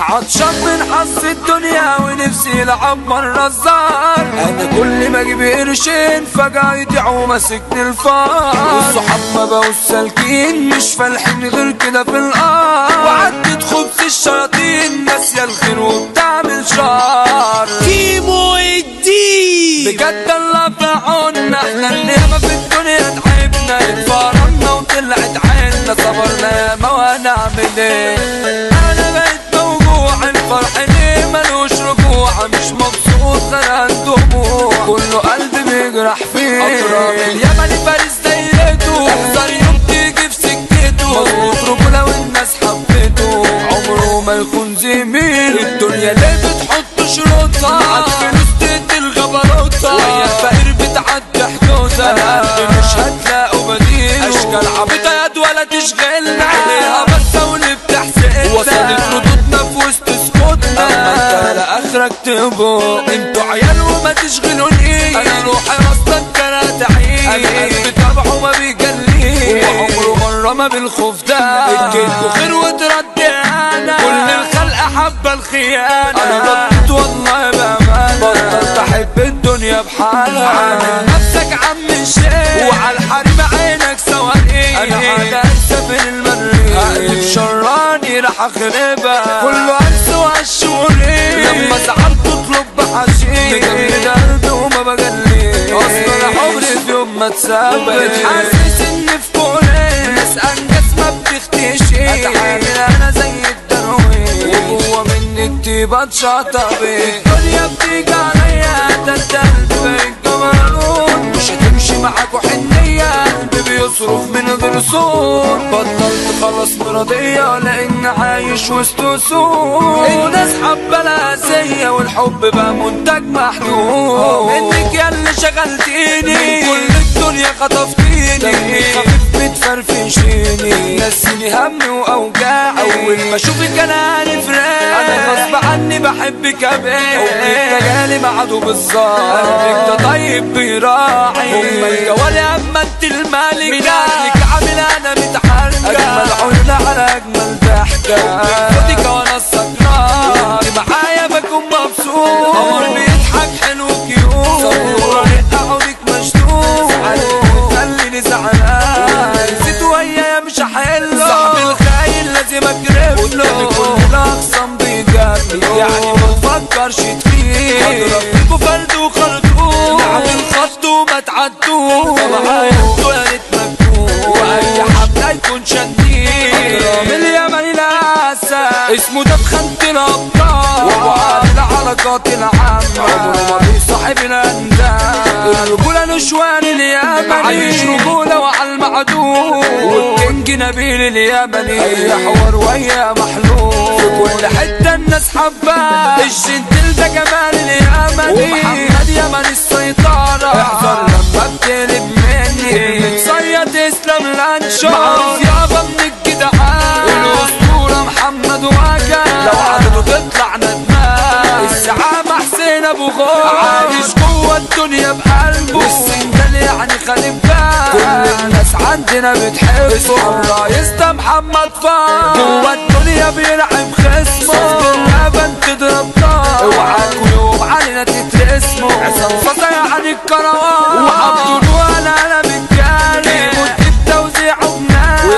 عطشان من حظ الدنيا ونفسي لعب مرة الزهر انا كل ما اجيب قرشين فجأة يضيعوا ماسكني الفار والصحاب ما بقوا سالكين مش فالحين غير كده في الارض وعدت خبز الشياطين ناسية الخير وبتعمل شر كيمو الدين بجد الله في عنا احنا اللي ياما في الدنيا تعبنا اتفرجنا وطلعت عنا صبرنا ياما وهنعمل ايه انا بقيت موجوع الفرح ليه ملوش رجوع مش مبسوط غير دموع كله قلبي بيجرح فيه اقرب اليمن فارس دايرته احذر يوم تيجي في سكته مظبوط رجولة والناس حبته عمره ما يكون زميل الدنيا ليه بتحط شروطها معاك فلوس تقتل غبروتها وهي الفقير بتعدي حدودها انا قلبي مش هتلاقوا بديل اشكال عبيطة يد ولا تشغلنا عليها بس واللي بتحسدنا وصلت ردودنا في وسط سكوتنا اما انت لا اخرك تبو انتوا عيال وما تشغلوني انا روحي اصلا كانت عين انا قلبي تبعه ما بيجليش وعمره مرة ما بالخوف ده اديتكوا خير وترد انا كل الخلق حابة الخيانة انا ردت والله بأمان بطلت احب الدنيا بحالها عامل نفسك عم الشيخ وعلى الحريم عينك سواني انا قاعد اسافر المريخ هقلب شراني راح اخربها كله عكس وعالشوري لما زعلت تطلب بحشيش مجمد قلبي وما بجليش اصلا عمري في يوم ما اتثبت حاسس ان في كوني ناس انجز ما بتختشي اتعامل انا زي الدرويش وجوه مني الطيبة اتشطبت الدنيا بتيجي عليا ده القلب بقيت جبروت مش هتمشي معاك وحنية قلبي بيصرف من غير صوت بطلت خلاص مرضية لان عايش وسط سوق الناس حابة الأذية والحب بقى منتج محدود منك يا اللي شغلتيني من كل الدنيا خطفتيني دمي خفيف بتفرفشيني نسيني همي واوجاعي اول ما اشوفك انا عارف انا غصب عني بحبك يا بيه امك جالي معاده بالظبط قلبك ده طيب بيراعي امك جوالي اما انت الملكة من اهلك عامل انا متحركة اجمل عيون على اجمل ضحكة خدك وانا السكران وانت معايا بكون مبسوط قمر بيضحك حلو كيوت صبورة عودك مشدود خليني زعلان نسيت ويايا مش هحله صاحب الخاين لازم اكرف له كل الاخصام بيجامل يعني ما تفكرش تفيد اضرب فيكوا فرد وخرطوم نعمل خط وما تعدوش معايا انتوا يا ريت مكتوب واي حبل يكون شديد اضرب اليمن الاسد اسمه ده بخانة الابطال وابو عادل العلاقات العامة عمره ما بيصاحب الاندال الرجولة نشوان اليمني عايش رجولة وعلى المعدوم والكينج نبيل اليمني اي حوار ويا محلول في كل حتة الناس حباه الجنتل ده جمال اليمني ومحمد يمن السيطرة احذر لما بتقلب مني متصيد اسلام لانشار معروف يابا من الجدعان الاسطورة محمد واجا لو عدده تطلع ندمان الزعامة حسين ابو غور عايش جوه الدنيا بقلبه والسندال يعني خالد بال كل الناس عندنا بتحبه الرئيس ده محمد فار جوه الدنيا بيلعب خصمه صفت اللبن تضرب نار اوعى يوم علينا تترسمه عصام فصا يعني الكروان وعبد